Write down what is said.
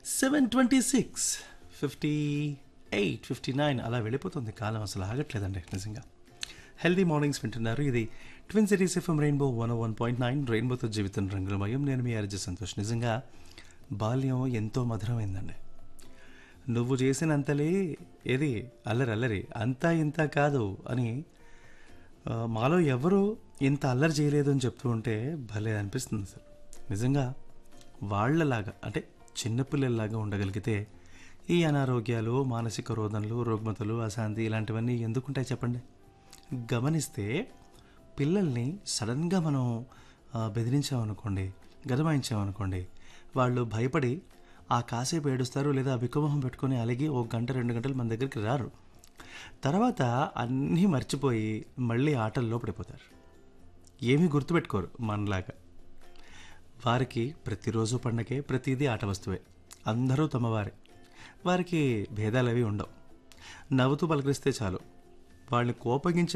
seven twenty six fifty eight fifty nine అలా వెళ్ళిపోతుంది కాలం అసలు ఆగట్లేదండి నిజంగా హెల్దీ మార్నింగ్స్ వింటున్నారు ఇది twin cities FM rainbow one one point nine రెయిన్బోతో జీవితం రంగులమయం నేను మీ అర్జ సంతోష్ నిజంగా బాల్యం ఎంతో మధురమైందండి నువ్వు చేసినంతలే ఏది అల్లరి అల్లరి అంతా ఇంత కాదు అని ఆ, మాలో ఎవరు ఇంత అల్లరి చేయలేదు అని చెప్తూ ఉంటే భలే అనిపిస్తుంది సార్ నిజంగా వాళ్ళలాగా అంటే చిన్నపిల్లల్లాగా ఉండగలిగితే ఈ అనారోగ్యాలు మానసిక రోదనలు రుగ్మతలు అశాంతి ఇలాంటివన్నీ ఎందుకుంటాయి చెప్పండి గమనిస్తే పిల్లల్ని సడన్గా మనం ఆ, బెదిరించామనుకోండి గదమాయించామనుకోండి వాళ్ళు భయపడి ఆ కాసేపు ఏడుస్తారు లేదా బిక్కుమొహం పెట్టుకొని అలిగి ఒక గంట రెండు గంటలు మన దగ్గరికి రారు తర్వాత అన్నీ మర్చిపోయి మళ్ళీ ఆటల్లో పడిపోతారు ఏమీ గుర్తుపెట్టుకోరు మనలాగా వారికి ప్రతిరోజు పండగే ప్రతిదీ ఆట వస్తువే అందరూ తమవారే వారికి భేదాలు అవి ఉండవు నవ్వుతూ పలకరిస్తే చాలు వాళ్ళని కోపగించే